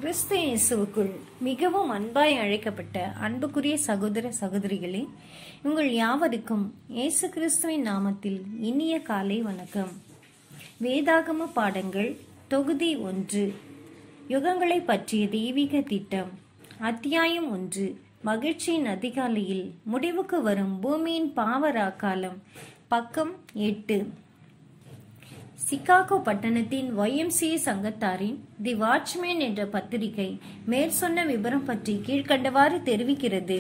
கிறிஸ்து இயேசுவுக்குள் மிகவும் அன்பாய் அழைக்கப்பட்ட அன்புக்குரிய சகோதர சகோதரிகளே உங்கள் யாவருக்கும் இயேசு கிறிஸ்துவின் நாமத்தில் இனிய காலை வணக்கம் வேதாகம பாடங்கள் தொகுதி ஒன்று யுகங்களை பற்றிய தெய்வீக திட்டம் அத்தியாயம் ஒன்று மகிழ்ச்சியின் அதிகாலையில் முடிவுக்கு வரும் பூமியின் பாவராக்காலம் பக்கம் எட்டு சிகாகோ பட்டணத்தின் ஒய்எம்சிஏ சங்கத்தாரின் தி வாட்ச்மேன் என்ற பத்திரிகை மேற்சொன்ன விபரம் பற்றி கீழ்கண்டவாறு தெரிவிக்கிறது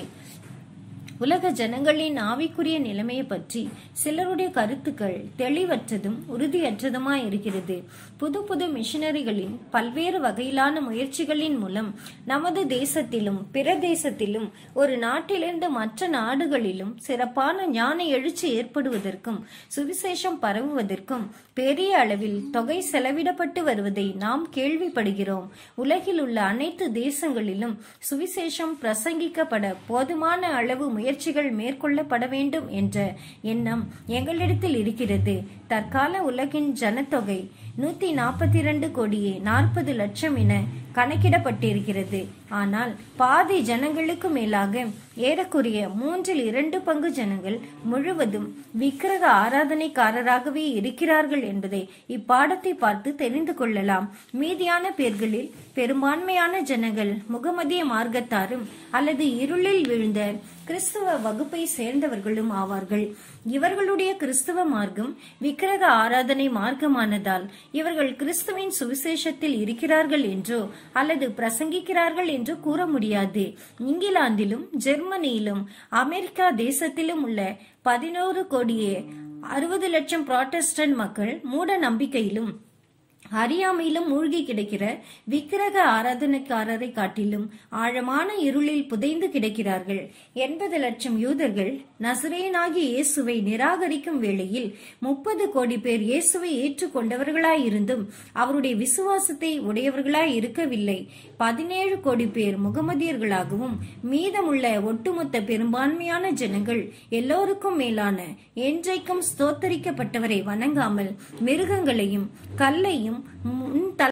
உலக ஜனங்களின் ஆவிக்குரிய நிலைமையை பற்றி சிலருடைய கருத்துக்கள் தெளிவற்றதும் உறுதியற்றதுமாய் இருக்கிறது புது புது மிஷனரிகளின் பல்வேறு வகையிலான முயற்சிகளின் மூலம் நமது தேசத்திலும் பிற தேசத்திலும் ஒரு நாட்டிலிருந்து மற்ற நாடுகளிலும் சிறப்பான ஞான எழுச்சி ஏற்படுவதற்கும் சுவிசேஷம் பரவுவதற்கும் பெரிய அளவில் தொகை செலவிடப்பட்டு வருவதை நாம் கேள்விப்படுகிறோம் உலகில் உள்ள அனைத்து தேசங்களிலும் சுவிசேஷம் பிரசங்கிக்கப்பட போதுமான அளவு முயற்சிகள் மேற்கொள்ளப்பட வேண்டும் என்ற எண்ணம் எங்களிடத்தில் இருக்கிறது தற்கால உலகின் ஜனத்தொகை நூத்தி நாற்பத்தி இரண்டு கோடியே நாற்பது லட்சம் என கணக்கிடப்பட்டிருக்கிறது ஆனால் பாதி ஜனங்களுக்கு மேலாக ஏறக்குறைய மூன்றில் இரண்டு பங்கு ஜனங்கள் முழுவதும் விக்கிரக ஆராதனைக்காரராகவே இருக்கிறார்கள் என்பதை இப்பாடத்தை பார்த்து தெரிந்து கொள்ளலாம் மீதியான பேர்களில் பெரும்பான்மையான ஜனங்கள் முகமதிய மார்க்கத்தாரும் அல்லது இருளில் விழுந்த கிறிஸ்துவ வகுப்பை சேர்ந்தவர்களும் ஆவார்கள் இவர்களுடைய கிறிஸ்துவ மார்க்கம் விக்கிரக ஆராதனை மார்க்கமானதால் இவர்கள் கிறிஸ்துவின் சுவிசேஷத்தில் இருக்கிறார்கள் என்றோ அல்லது பிரசங்கிக்கிறார்கள் என்று கூற முடியாது இங்கிலாந்திலும் ஜெர்மனியிலும் அமெரிக்கா தேசத்திலும் உள்ள பதினோரு கோடியே அறுபது லட்சம் புராட்டஸ்டன்ட் மக்கள் மூட நம்பிக்கையிலும் அறியாமையிலும் மூழ்கி கிடக்கிற விக்கிரக ஆராதனைக்காரரை காட்டிலும் ஆழமான இருளில் புதைந்து கிடக்கிறார்கள் எண்பது லட்சம் யூதர்கள் நசரேனாகி இயேசுவை நிராகரிக்கும் வேளையில் முப்பது கோடி பேர் இயேசுவை ஏற்றுக்கொண்டவர்களாயிருந்தும் அவருடைய விசுவாசத்தை உடையவர்களாய் இருக்கவில்லை பதினேழு கோடி பேர் முகமதியர்களாகவும் மீதமுள்ள ஒட்டுமொத்த பெரும்பான்மையான ஜனங்கள் எல்லோருக்கும் மேலான என்றைக்கும் ஸ்தோத்தரிக்கப்பட்டவரை வணங்காமல் மிருகங்களையும் கல்லையும் முன்